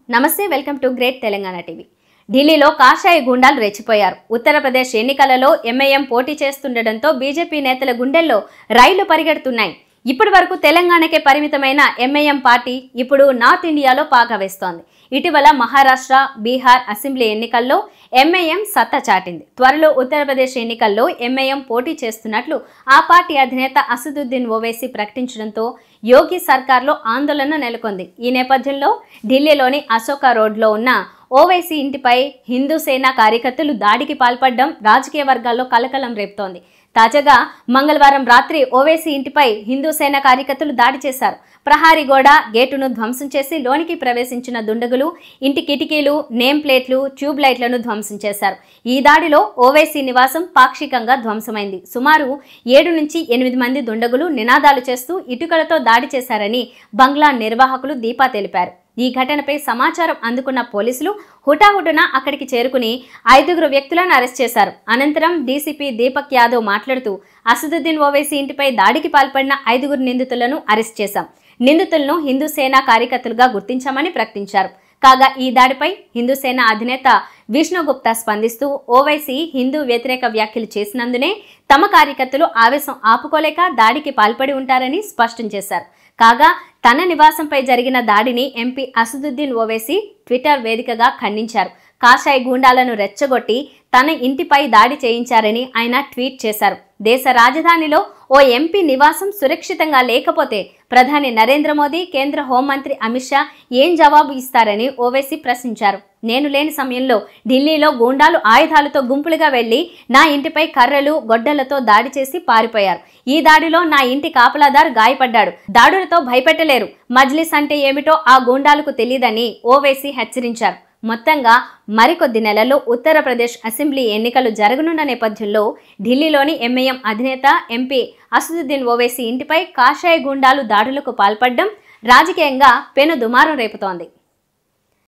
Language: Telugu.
నమస్తే welcome to great Telangana TV ఢిల్లీలో కాషాయ గుండాలు రెచ్చిపోయారు ఉత్తరప్రదేశ్ ఎన్నికలలో ఎంఐఎం పోటీ చేస్తుండటంతో బీజేపీ నేతల గుండెల్లో రైళ్లు పరిగెడుతున్నాయి ఇప్పటి వరకు తెలంగాణకే పరిమితమైన ఎంఐఎం పార్టీ ఇప్పుడు నార్త్ ఇండియాలో పాక వేస్తోంది ఇటీవల మహారాష్ట్ర బీహార్ అసెంబ్లీ ఎన్నికల్లో ఎంఐఎం సత్తా చాటింది త్వరలో ఉత్తరప్రదేశ్ ఎన్నికల్లో ఎంఐఎం పోటీ చేస్తున్నట్లు ఆ పార్టీ అధినేత అసదుద్దీన్ ఓవైసీ ప్రకటించడంతో యోగి సర్కార్లో ఆందోళన నెలకొంది ఈ నేపథ్యంలో ఢిల్లీలోని అశోక రోడ్లో ఉన్న ఓవైసీ ఇంటిపై హిందూ సేన కార్యకర్తలు దాడికి పాల్పడడం రాజకీయ వర్గాల్లో కలకలం రేపుతోంది తాజాగా మంగళవారం రాత్రి ఓవైసీ ఇంటిపై హిందూ సేన కార్యకర్తలు దాడి చేశారు ప్రహారీ గోడ గేటును ధ్వంసం చేసి లోనికి ప్రవేశించిన దుండగులు ఇంటి కిటికీలు నేమ్ ప్లేట్లు ట్యూబ్ లైట్లను ధ్వంసం చేశారు ఈ దాడిలో ఓవైసీ నివాసం పాక్షికంగా ధ్వంసమైంది సుమారు ఏడు నుంచి ఎనిమిది మంది దుండగులు నినాదాలు చేస్తూ ఇటుకలతో దాడి చేశారని బంగ్లా నిర్వాహకులు దీపా తెలిపారు ఈ ఘటనపై సమాచారం అందుకున్న పోలీసులు హుటాహుటిన అక్కడికి చేరుకుని ఐదుగురు వ్యక్తులను అరెస్ట్ చేశారు అనంతరం డీసీపీ దీపక్ యాదవ్ మాట్లాడుతూ అసదుద్దీన్ ఓవైసీ ఇంటిపై దాడికి పాల్పడిన ఐదుగురు నిందితులను అరెస్ట్ చేశాం నిందితులను హిందూ సేన కార్యకర్తలుగా గుర్తించామని ప్రకటించారు కాగా ఈ దాడిపై హిందూ సేన అధినేత విష్ణుగుప్తా స్పందిస్తూ ఓవైసీ హిందూ వ్యతిరేక వ్యాఖ్యలు చేసినందునే తమ కార్యకర్తలు ఆవేశం ఆపుకోలేక దాడికి పాల్పడి ఉంటారని స్పష్టం చేశారు కాగా తన నివాసంపై జరిగిన దాడిని ఎంపీ అసదుద్దీన్ ఓవైసీ ట్విట్టర్ వేదికగా ఖండించారు కాషాయ గూండాలను రెచ్చగొట్టి తన ఇంటిపై దాడి చేయించారని ఆయన ట్వీట్ చేశారు దేశ రాజధానిలో ఓ ఎంపీ నివాసం సురక్షితంగా లేకపోతే ప్రధాని నరేంద్ర మోదీ కేంద్ర హోంమంత్రి అమిత్ షా ఏం జవాబు ఇస్తారని ఓవైసీ ప్రశ్నించారు నేను లేని సమయంలో ఢిల్లీలో గూండాలు ఆయుధాలతో గుంపులుగా వెళ్లి నా ఇంటిపై కర్రలు గొడ్డలతో దాడి చేసి పారిపోయారు ఈ దాడిలో నా ఇంటి కాపలాదారు గాయపడ్డాడు దాడులతో భయపెట్టలేరు మజ్లిస్ అంటే ఏమిటో ఆ గూండాలకు తెలియదని ఓవైసీ హెచ్చరించారు మొత్తంగా మరికొద్ది నెలల్లో ఉత్తరప్రదేశ్ అసెంబ్లీ ఎన్నికలు జరగనున్న నేపథ్యంలో ఢిల్లీలోని ఎంఐఎం అధినేత ఎంపీ అసదుద్దీన్ ఓవైసీ ఇంటిపై కాషాయ గుండాలు దాడులకు పాల్పడడం రాజకీయంగా పెను దుమారం రేపుతోంది